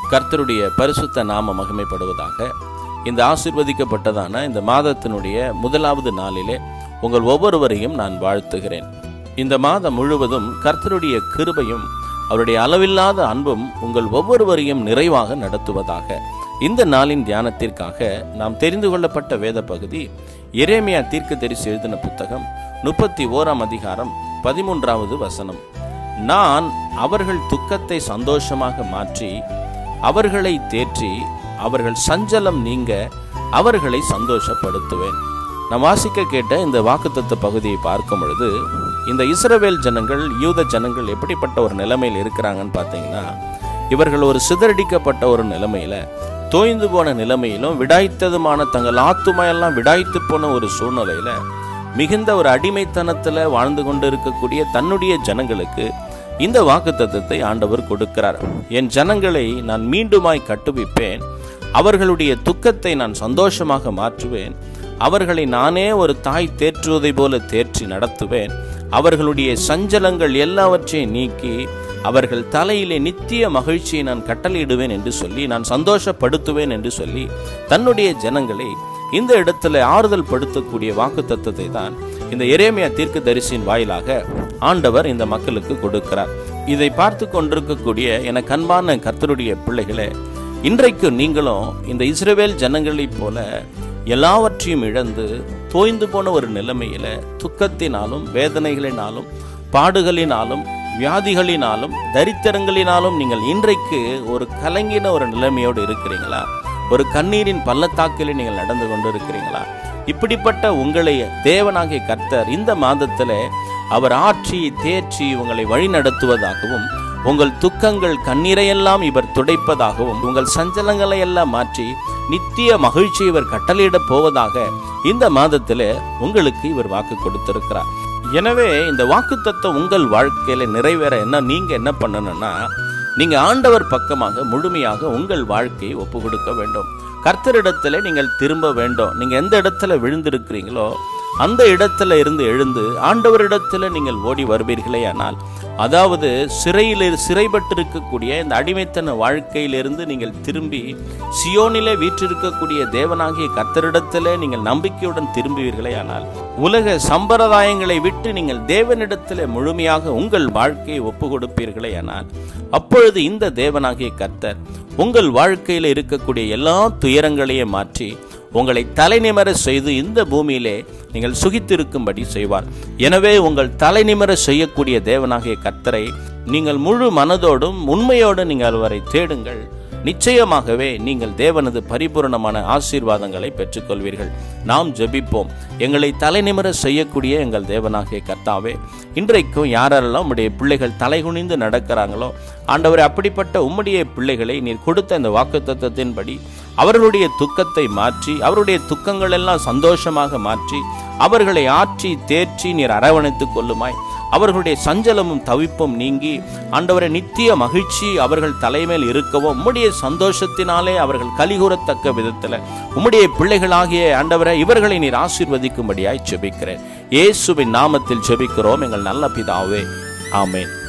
கர்த்தருடைய பரிசுத்த நாம மகிமைப்படுவதாக இந்த ஆசிர்வதிக்கப்பட்டதான இந்த மாதத்தினுடைய முதலாவது நாளிலே உங்கள் ஒவ்வொருவரையும் நான் வாழ்த்துகிறேன் இந்த மாதம் முழுவதும் கர்த்தருடைய கிருபையும் அவருடைய அளவில்லாத அன்பும் உங்கள் ஒவ்வொருவரையும் நிறைவாக நடத்துவதாக இந்த நாளின் தியானத்திற்காக நாம் தெரிந்து கொள்ளப்பட்ட வேத பகுதி எரேமியா தீர்க்கதரிசி எழுதின புத்தகம் முப்பத்தி ஓராம் அதிகாரம் பதிமூன்றாவது வசனம் நான் அவர்கள் துக்கத்தை சந்தோஷமாக மாற்றி அவர்களை தேற்றி அவர்கள் சஞ்சலம் நீங்க அவர்களை சந்தோஷப்படுத்துவேன் நான் வாசிக்க கேட்ட இந்த வாக்குத்தத்த பகுதியை பார்க்கும் பொழுது இந்த இஸ்ரவேல் ஜனங்கள் யூத ஜனங்கள் எப்படிப்பட்ட ஒரு நிலைமையில் இருக்கிறாங்கன்னு பார்த்தீங்கன்னா இவர்கள் ஒரு சிதறடிக்கப்பட்ட ஒரு நிலைமையில தோய்ந்து போன நிலைமையிலும் விடாய்த்ததுமான தங்கள் ஆத்துமையெல்லாம் விடாய்த்து போன ஒரு சூழ்நிலையில மிகுந்த ஒரு அடிமைத்தனத்தில் வாழ்ந்து கொண்டு இருக்கக்கூடிய தன்னுடைய ஜனங்களுக்கு இந்த வாக்குத்தத்தத்தை ஆண்டவர் கொடுக்கிறார் என் ஜனங்களை நான் மீண்டுமாய் கட்டுவிப்பேன் அவர்களுடைய துக்கத்தை நான் சந்தோஷமாக மாற்றுவேன் அவர்களை நானே ஒரு தாய் தேற்றுவதை போல தேற்றி நடத்துவேன் அவர்களுடைய சஞ்சலங்கள் எல்லாவற்றையும் நீக்கி அவர்கள் தலையிலே நித்திய மகிழ்ச்சியை நான் கட்டளையிடுவேன் என்று சொல்லி நான் சந்தோஷப்படுத்துவேன் என்று சொல்லி தன்னுடைய ஜனங்களை இந்த இடத்துல ஆறுதல் படுத்தக்கூடிய வாக்கு தத்துவத்தை தான் இந்த எரேமியா தீர்க்க தரிசியின் வாயிலாக ஆண்டவர் இந்த மக்களுக்கு கொடுக்கிறார் இதை பார்த்து கொண்டிருக்கக்கூடிய என கண்பான கர்த்தருடைய பிள்ளைகளே இன்றைக்கு நீங்களும் இந்த இஸ்ரவேல் ஜனங்களைப் போல எல்லாவற்றையும் இழந்து தோய்ந்து போன ஒரு நிலைமையில துக்கத்தினாலும் வேதனைகளினாலும் பாடுகளினாலும் வியாதிகளினாலும் தரித்திரங்களினாலும் நீங்கள் இன்றைக்கு ஒரு கலங்கின ஒரு நிலைமையோடு இருக்கிறீங்களா ஒரு கண்ணீரின் பள்ளத்தாக்கிலே நீங்கள் நடந்து கொண்டு இருக்கிறீங்களா இப்படிப்பட்ட உங்களை தேவனாகிய கர்த்தர் இந்த மாதத்தில் அவர் ஆற்றி தேற்றி உங்களை வழி நடத்துவதாகவும் உங்கள் துக்கங்கள் கண்ணீரையெல்லாம் இவர் துடைப்பதாகவும் உங்கள் சஞ்சலங்களை எல்லாம் மாற்றி நித்திய மகிழ்ச்சி இவர் கட்டளையிட போவதாக இந்த மாதத்தில் உங்களுக்கு இவர் வாக்கு கொடுத்திருக்கிறார் எனவே இந்த வாக்கு தத்துவம் உங்கள் வாழ்க்கையில நிறைவேற என்ன நீங்க என்ன பண்ணணும்னா நீங்க ஆண்டவர் பக்கமாக முழுமையாக உங்கள் வாழ்க்கையை ஒப்பு கொடுக்க வேண்டும் கர்த்தரிடத்துல நீங்கள் திரும்ப வேண்டும் நீங்க எந்த இடத்துல விழுந்திருக்கிறீங்களோ அந்த இடத்துல இருந்து எழுந்து ஆண்டவரிடத்துல நீங்கள் ஓடி வருவீர்களே ஆனால் அதாவது சிறையில் சிறைப்பட்டிருக்கக்கூடிய இந்த அடிமைத்தன வாழ்க்கையிலிருந்து நீங்கள் திரும்பி சியோனிலே வீற்றிருக்கக்கூடிய தேவனாகிய கர்த்தரிடத்திலே நீங்கள் நம்பிக்கையுடன் திரும்புவீர்களே ஆனால் உலக சம்பிரதாயங்களை விட்டு நீங்கள் தேவனிடத்திலே முழுமையாக உங்கள் வாழ்க்கையை ஒப்பு கொடுப்பீர்களே ஆனால் அப்பொழுது இந்த தேவனாகிய கர்த்தர் உங்கள் வாழ்க்கையில் இருக்கக்கூடிய எல்லா துயரங்களையும் மாற்றி உங்களை தலைநிமர செய்து இந்த பூமியிலே நீங்கள் சுகித்திருக்கும்படி செய்வார் எனவே உங்கள் தலைநிமர செய்யக்கூடிய தேவனாகிய கர்த்தரை நீங்கள் முழு மனதோடும் உண்மையோடு நீங்கள் அவரை தேடுங்கள் நிச்சயமாகவே நீங்கள் தேவனது பரிபூரணமான ஆசீர்வாதங்களை பெற்றுக்கொள்வீர்கள் நாம் ஜெபிப்போம் எங்களை தலைநிமர செய்யக்கூடிய எங்கள் தேவனாகிய கர்த்தாவே இன்றைக்கும் யாரெல்லாம் உம்முடைய பிள்ளைகள் தலைகுனிந்து நடக்கிறாங்களோ ஆண்டவரை அப்படிப்பட்ட உம்முடைய பிள்ளைகளை நீர் கொடுத்த இந்த வாக்குத்தத்தத்தின்படி அவர்களுடைய துக்கத்தை மாற்றி அவருடைய துக்கங்கள் எல்லாம் சந்தோஷமாக மாற்றி அவர்களை ஆற்றி தேற்றி நீர் அரவணைத்துக் கொள்ளுமாய் அவர்களுடைய சஞ்சலமும் தவிப்பும் நீங்கி ஆண்டவரை நித்திய மகிழ்ச்சி அவர்கள் தலைமையில் இருக்கவும் உம்முடைய சந்தோஷத்தினாலே அவர்கள் கலிகூறத்தக்க விதத்தில் உம்முடைய பிள்ளைகளாகிய ஆண்டவரை இவர்களை நீர் ஆசீர்வதிக்கும்படியாய் ஜெபிக்கிறேன் இயேசுவின் நாமத்தில் ஜெபிக்கிறோம் எங்கள் நல்ல பிதாவே ஆமென்